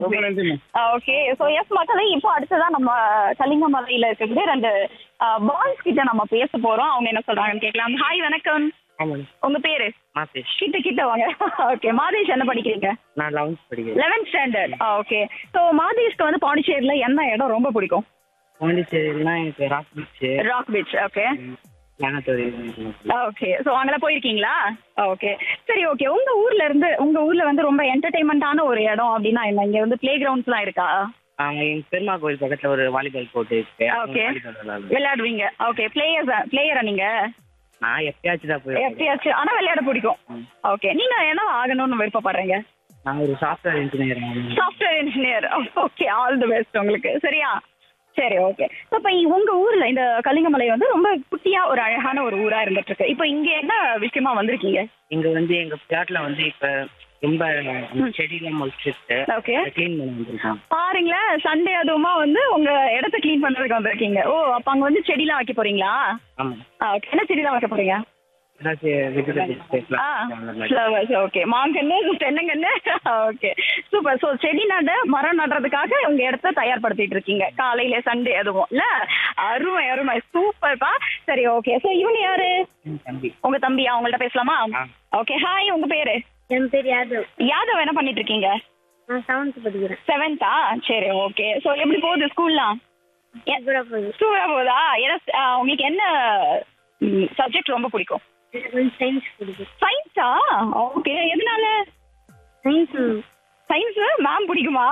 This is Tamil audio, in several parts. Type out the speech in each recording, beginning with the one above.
ரொம்ப நன்றி மேம் ஓகே ஸோ எஸ் மக்களே இப்போ அடுத்ததான் நம்ம கலிங்கமலையில இருக்கக்கூடிய ரெண்டு பாய்ஸ் கிட்ட நம்ம பேச போறோம் அவங்க என்ன சொல்றாங்கன்னு கேட்கலாம் ஹாய் வணக்கம் ஆமாம் உங்க பேரு மாசேஷ் கிட்ட கிட்ட வாங்க ஓகே மாதேஷ் என்ன படிக்கிறீங்க நான் லெவன்த் படிக்கிறேன் லெவன்த் ஸ்டாண்டர்ட் ஓகே ஸோ மாதேஷ்க்கு வந்து பாண்டிச்சேரியில எந்த இடம் ரொம்ப பிடிக்கும் பாண்டிச்சேரினா எனக்கு rock beach rock beach okay ஞானத்தோரி ஓகே ஸோ அங்கெல்லாம் போயிருக்கீங்களா ஓகே சரி ஓகே உங்க ஊர்ல இருந்து உங்க ஊர்ல வந்து ரொம்ப என்டர்டைன்மெண்டான ஒரு இடம் அப்படின்னா என்ன இங்க வந்து பிளே கிரவுண்ட்ஸ்லாம் இருக்கா எங்க பெருமா கோயில் பக்கத்துல ஒரு வாலிபால் கோர்ட் இருக்கு அங்க Okay. வாலிபால் விளையாடுவேன். விளையாடுவீங்க ஓகே பிளேயர்ஸ் பிளேயரா நீங்க நான் எப்பயாச்சும் தான் போய் எப்பயாச்சும் ஆனா விளையாட பிடிக்கும் ஓகே நீங்க என்ன ஆகணும்னு விருப்பப்படுறீங்க நான் ஒரு software engineer software engineer okay all the best உங்களுக்கு சரியா சரி ஓகே ஸோ இப்போ உங்க ஊர்ல இந்த கலிங்கமலை வந்து ரொம்ப குட்டியா ஒரு அழகான ஒரு ஊரா இருந்துட்டு இருக்கு இப்போ இங்க என்ன விஷயமா வந்திருக்கீங்க இங்க வந்து எங்க பிளாட்ல வந்து இப்ப ரொம்ப செடியெல்லாம் முளைச்சிட்டு ஓகே க்ளீன் பண்ண வந்திருக்கான் பாருங்களேன் சண்டே அதுவுமா வந்து உங்க இடத்த க்ளீன் பண்றதுக்கு வந்திருக்கீங்க ஓ அப்ப அங்க வந்து செடிலாம் வைக்க போறீங்களா ஆமா ஓகே என்ன செடிலாம் வைக்க போறீங்க ஏதாச்சும் வெஜிடபிள்ஸ் ஆ பேசலாம் அந்த மாதிரி ஃப்ளவர்ஸ் ஓகே மாங்கன்னு தென்னங்கன்னு ஓகே சூப்பர் ஸோ செடி நட மரம் நடுறதுக்காக உங்க இடத்த தயார்படுத்திட்டு இருக்கீங்க காலையில சண்டே அதுவும் இல்ல அருமை அருமை சூப்பர்ப்பா சரி ஓகே ஸோ இவங்க யாரு என் தம்பி உங்க தம்பி அவங்கள்ட்ட பேசலாமா ஆ. ஓகே ஹாய் உங்க பேரு என் பேர் யாதவ் யாதவ் என்ன பண்ணிட்டு இருக்கீங்க நான் செவன்த் படிக்கிறேன் செவன்த்தா சரி ஓகே ஸோ எப்படி போகுது ஸ்கூல்லாம் சூப்பரா போகுது சூப்பரா போதா ஏன்னா ஆ, உங்களுக்கு என்ன சப்ஜெக்ட் ரொம்ப பிடிக்கும் எனக்கு வந்து சயின்ஸ் பிடிக்கும் சயின்ஸா ஓகே எதனால சயின்ஸ் சயின்ஸ் மேம் பிடிக்குமா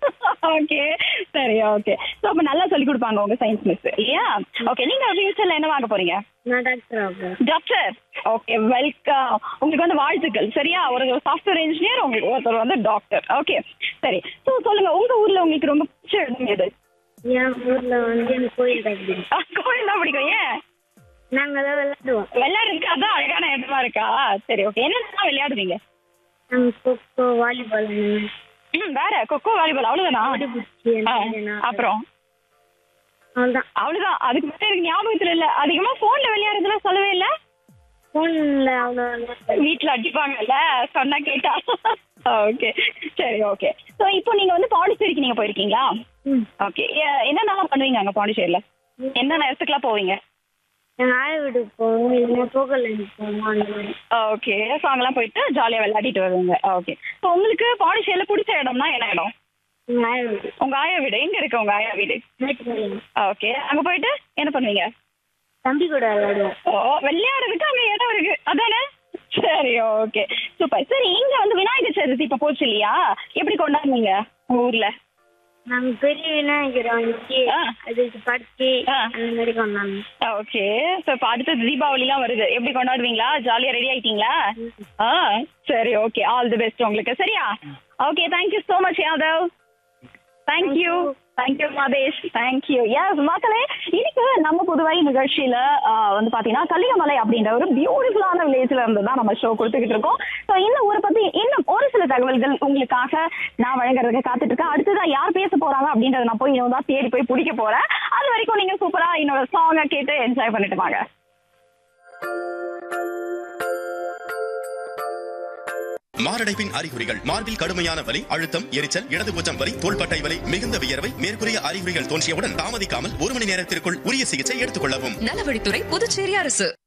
ஓகே சரி ஓகே ஸோ அப்போ நல்லா சொல்லி கொடுப்பாங்க உங்க சயின்ஸ் மிஸ் இல்லையா ஓகே நீங்க ஃபியூச்சர்ல என்ன வாங்க போறீங்க நான் டாக்டர் ஆகுறேன் டாக்டர் ஓகே வெல்கம் உங்களுக்கு வந்து வாழ்த்துக்கள் சரியா ஒரு சாஃப்ட்வேர் இன்ஜினியர் உங்களுக்கு ஒருத்தர் வந்து டாக்டர் ஓகே சரி ஸோ சொல்லுங்க உங்க ஊர்ல உங்களுக்கு ரொம்ப பிடிச்ச இடம் எது என் ஊர்ல வந்து எனக்கு கோயில் டாக்டர் கோயில் தான் பிடிக்கும் ஏன் நாங்க தான் விளையாடுவோம் விளையாடுறதுக்கு அதான் அழகான இடமா இருக்கா சரி ஓகே என்னென்ன விளையாடுவீங்க நாங்க கொக்கோ வாலிபால் ம் வேற கொக்கோ வாலிபால் அவ்வளவுதானா ஓடிபுடிச்சி ஆ, அப்புறம் அவ்வளவுதான் அவ்வளவுதான் அதுக்கு மட்டும் எனக்கு ஞாபகத்துல இல்ல அதிகமா போன்ல விளையாடுறதுலாம் சொல்லவே இல்ல போன்ல அவ்வளோ வீட்ல அடிப்பாங்கல்ல சொன்னா கேட்டா ஓகே சரி ஓகே சோ இப்போ நீங்க வந்து பாண்டிச்சேரிக்கு நீங்க போயிருக்கீங்களா ம் ஓகே என்னென்னலாம் பண்ணுவீங்க அங்க பாண்டிச்சேரியில என்ன நேரத்துக்குலாம் போவீங்க எங்க ஆய வீட்டுக்கு போவோம் இல்லைன்னா போகல போவோம் அந்த மாதிரி ஓகே ஸோ அங்கெல்லாம் போயிட்டு ஜாலியா விளையாடிட்டு வருவீங்க ஓகே ஸோ உங்களுக்கு பாண்டிச்சேரியில பிடிச்ச இடம்னா என்ன இடம் எங்க ஆய வீடு உங்க ஆயா வீடு எங்க இருக்கு உங்க ஆயா வீடு மேட்டுப்பாளையம் ஓகே அங்க போயிட்டு என்ன பண்ணுவீங்க தம்பி கூட விளையாடுவோம் ஓ விளையாடுறதுக்கு அங்க இடம் இருக்கு அதானே சரி ஓகே சூப்பர் சரி இங்க வந்து விநாயகர் சதுர்த்தி இப்ப போச்சு இல்லையா எப்படி கொண்டாடுனீங்க உங்க ஊர்ல நாங்க பெரிய விநாயகர் வாங்கி ஆ. அதுக்கு படிச்சு ஆ. அந்த மாதிரி கொண்டாடணும் ஓகே ஸோ இப்போ அடுத்து தீபாவளிலாம் வருது எப்படி கொண்டாடுவீங்களா ஜாலியா ரெடி ஆயிட்டீங்களா ஆ சரி ஓகே ஆல் தி பெஸ்ட் உங்களுக்கு சரியா okay thank you so much Yadav thank you thank you Madhesh thank you yes மக்களே இன்னைக்கு நம்ம புதுவை நிகழ்ச்சியில ஆ, வந்து பாத்தீங்கன்னா கலியமலை அப்படின்ற ஒரு பியூட்டிஃபுல்லான வில்லேஜ்ல இருந்து தான் நம்ம ஷோ கொடுத்துக்கிட்டு இருக்கோம் ஸோ இந்த ஊரை பத்தி இன்னும் ஒரு சில தகவல்கள் உங்களுக்காக நான் வழங்குறதுக்கு காத்துட்டு இருக்கேன் அடுத்ததான் யார் பேச போறாங்க அப்படின்றத நான் போய் இன்னும் தான் தேடி போய் பிடிக்க போறேன் அது வரைக்கும் நீங்க சூப்பரா என்னோட சாங்கை கேட்டு என்ஜாய் பண்ணிட்டு வாங்க மாரடைப்பின் அறிகுறிகள் மார்பில் கடுமையான வலி அழுத்தம் எரிச்சல் இடது பூச்சம் வலி தோள்பட்டை வலி மிகுந்த வியர்வை மேற்கூறிய அறிகுறிகள் தோன்றியவுடன் தாமதிக்காமல் ஒரு மணி நேரத்திற்குள் உரிய சிகிச்சை எடுத்துக் கொள்ளவும் நலவழித்துறை புதுச்சேரி அரசு